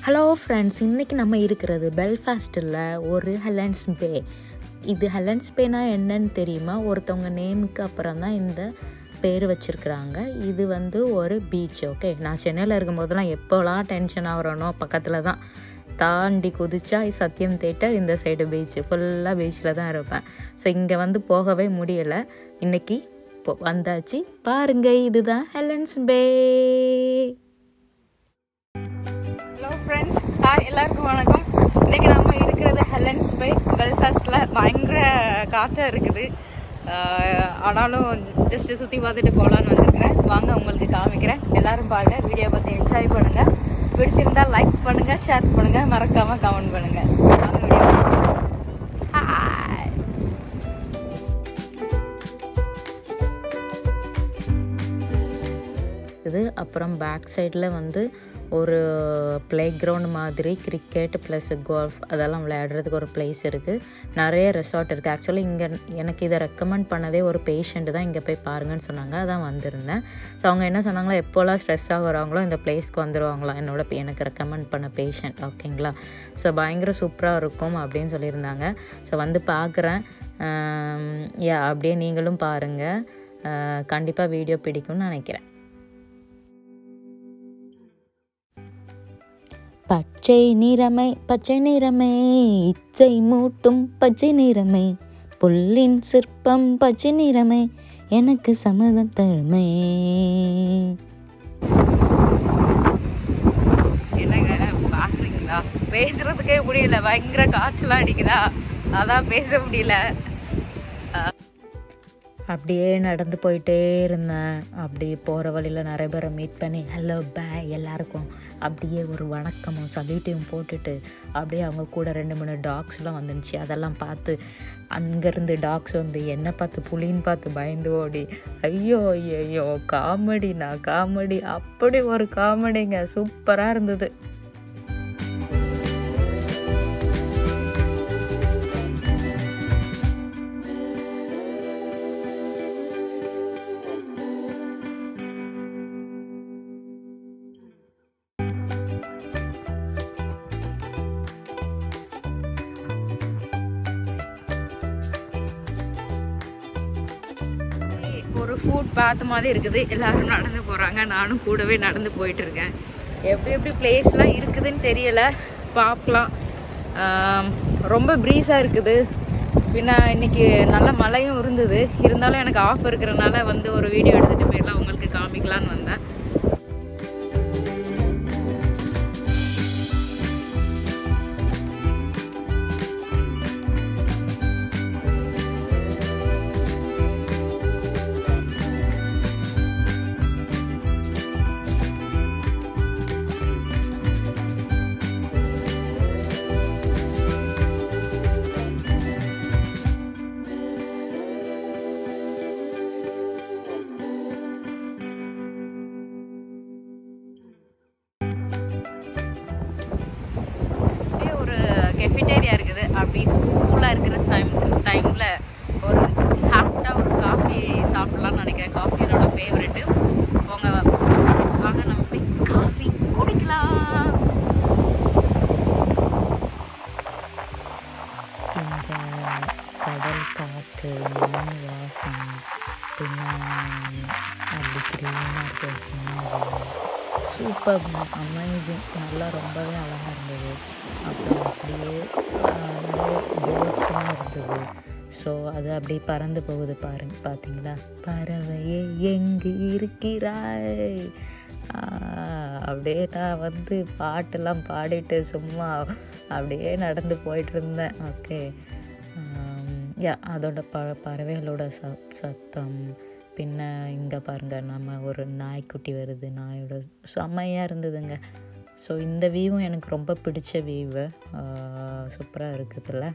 hello friends இன்றைக்கி நம்ம இருக்கிறது பெல்ஃபாஸ்ட்டில் ஒரு ஹெலன்ஸ் பே இது ஹெலன்ஸ் பேனா என்னன்னு தெரியுமா ஒருத்தவங்க நேமுக்கு அப்புறம் தான் இந்த பேர் வச்சுருக்குறாங்க இது வந்து ஒரு பீச் ஓகே நான் சென்னையில் இருக்கும்போதெல்லாம் எப்போலாம் டென்ஷன் ஆகிறனோ பக்கத்தில் தான் தாண்டி குதிச்சா சத்யம் தேட்டர் இந்த சைடு பீச் ஃபுல்லாக பீச்சில் தான் இருப்பேன் ஸோ இங்கே வந்து போகவே முடியலை இன்றைக்கி இப்போ வந்தாச்சு பாருங்க இதுதான் Helen's bay hello friends hi எல்லாருக்கும் வணக்கம் இன்னைக்கு நம்ம இருக்கிறது ஹெலன்ஸ் பை பெல்ஃபாஸ்டில் பயங்கர காற்றாக இருக்குது ஆஹ் ஆனாலும் ஜஸ்ட் சுற்றி பார்த்துட்டு போகலான்னு வந்திருக்கிறேன் வாங்க உங்களுக்கு காமிக்கிறேன் எல்லாரும் பாருங்க வீடியோ பார்த்து என்ஜாய் பண்ணுங்க பிடிச்சிருந்தா லைக் பண்ணுங்க ஷேர் பண்ணுங்க மறக்காம கமெண்ட் பண்ணுங்க வாங்க வீடியோ ஹாய் இது அப்புறம் பேக் சைடில் வந்து ஒரு ப்ளே கிரவுண்ட் மாதிரி கிரிக்கெட் ப்ளஸ் கோல்ஃப் அதெல்லாம் விளையாடுறதுக்கு ஒரு பிளேஸ் இருக்குது நிறைய ரெசார்ட் இருக்குது ஆக்சுவலி இங்கே எனக்கு இதை ரெக்கமெண்ட் பண்ணதே ஒரு பேஷண்ட் தான் இங்கே போய் பாருங்கன்னு சொன்னாங்க அதான் வந்திருந்தேன் ஸோ அவங்க என்ன சொன்னாங்களோ எப்போல்லாம் ஸ்ட்ரெஸ் ஆகுறாங்களோ இந்த பிளேஸ்க்கு வந்துடுவாங்களாம் என்னோட எனக்கு ரெக்கமெண்ட் பண்ண பேஷண்ட் ஓகேங்களா ஸோ பயங்கர சூப்பராக இருக்கும் அப்படின்னு சொல்லியிருந்தாங்க ஸோ வந்து பார்க்குறேன் யா அப்படியே நீங்களும் பாருங்கள் கண்டிப்பாக வீடியோ பிடிக்கும்னு நினைக்கிறேன் பச்சை நிறமை பச்சை நிறமே இச்சை மூட்டும் பச்சை நிறமே புல்லின் சிற்பம் பச்சை நிறமே எனக்கு சம்மதம் தருமே என்னங்க பாக்குறீங்களா பேசுறதுக்கே முடியல பயங்கர காற்றுலாம் அடிக்குதா அதான் பேச முடியல அப்படியே நடந்து போயிட்டே இருந்தேன் அப்படி போகிற வழியில் நிறைய பேரை மீட் பண்ணி ஹலோ பாய் எல்லாருக்கும் அப்படியே ஒரு வணக்கமும் சல்யூட்டையும் போட்டுட்டு அப்படியே அவங்க கூட ரெண்டு மூணு டாக்ஸ்லாம் வந்துருந்துச்சு அதெல்லாம் பார்த்து அங்கேருந்து டாக்ஸ் வந்து என்னை பார்த்து புலின்னு பார்த்து பயந்து ஓடி ஐயோ ஐயோ காமெடிண்ணா காமெடி அப்படி ஒரு காமெடிங்க சூப்பராக இருந்தது ஒரு ஃபுட் பாத் மாதிரி இருக்குது எல்லாரும் நடந்து போகிறாங்க நானும் கூடவே நடந்து போயிட்டு இருக்கேன் எப்படி எப்படி பிளேஸ்லாம் இருக்குதுன்னு தெரியல பார்க்கலாம் ஆம், ரொம்ப ப்ரீஸாக இருக்குது பின்ன இன்னைக்கு நல்ல மழையும் இருந்தது இருந்தாலும் எனக்கு ஆஃப் இருக்கிறனால வந்து ஒரு வீடியோ எடுத்துகிட்டு போயிடலாம் உங்களுக்கு காமிக்கலான்னு வந்தேன் அப்படியே ஒரு கெஃபிட்டேரியா இருக்குது அப்படி கூலாக இருக்கிற டைம் டைமில் ஒரு ஹாட்டாக ஒரு காஃபி சாப்பிடலாம்னு நினைக்கிறேன் காஃபி என்னோட ஃபேவரெட்டு போங்க வாங்க நம்ம போய் காஃபி குடிக்கலாம் இந்த கடல் காற்று மண் வாசம் பின்ன அப்படி க்ரீனாக இருக்க சூப்பர் அமேசிங் நல்லா ரொம்பவே அழகாக இருந்தது அப்புறம் அப்படியே ஆஹ், நிறைய போட்ஸ்லாம் இருந்தது ஸோ அது அப்படியே பறந்து போகுது பாருங்க பார்த்தீங்களா பறவையே எங்கு இருக்கிறாய் ஆஹ், அப்படியே நான் வந்து பாட்டெல்லாம் பாடிட்டு சும்மா அப்படியே நடந்து போயிட்டு இருந்தேன் ஓகே யா அதோட ப பறவைகளோட ச சத்தம் பின்ன இங்கே பாருங்க நம்ம ஒரு நாய்க்குட்டி வருது நாயோட செம்மையாக இருந்ததுங்க ஸோ இந்த வியூவும் எனக்கு ரொம்ப பிடிச்ச வியூவு சூப்பராக இருக்குதுல்ல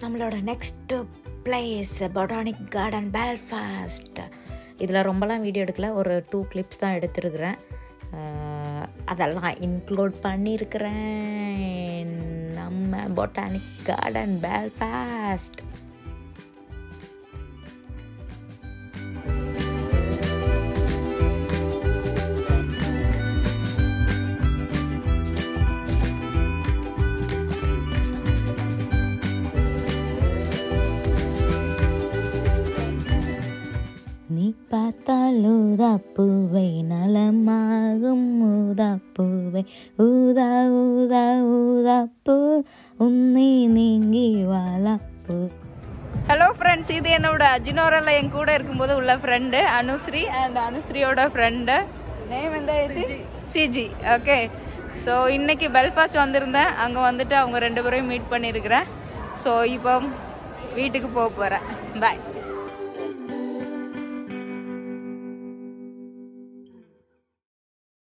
நம்மளோட next place botanic garden Belfast இதில் ரொம்பலாம் வீடியோ எடுக்கல ஒரு டூ கிளிப்ஸ் தான் எடுத்துருக்குறேன் அஹ், அதெல்லாம் இன்க்ளூட் பண்ணியிருக்கிறேன் நம்ம பொட்டானிக் கார்டன் பெல்ஃபாஸ்ட் நீ பார்த்தால் ஊதாப்பூவை நலமாகும் ஊதாப்பூவை ஊதா ஊதா ஊதாப்பூ உன்னை நீங்கி வாழாப்பூ ஹலோ ஃப்ரெண்ட்ஸ் இது என்னோட அஜினோரில் என் கூட இருக்கும்போது உள்ள ஃப்ரெண்டு அனுஸ்ரீ அண்ட் அனுஸ்ரீயோட ஃப்ரெண்டு நேம் என்ன ஆயிடுச்சு சிஜி ஓகே ஸோ இன்னைக்கு பெல்ஃபாஸ்ட் வந்திருந்தேன் அங்கே வந்துட்டு அவங்க ரெண்டு பேரையும் மீட் பண்ணியிருக்கிறேன் ஸோ இப்போ வீட்டுக்கு போக போகிறேன் பாய்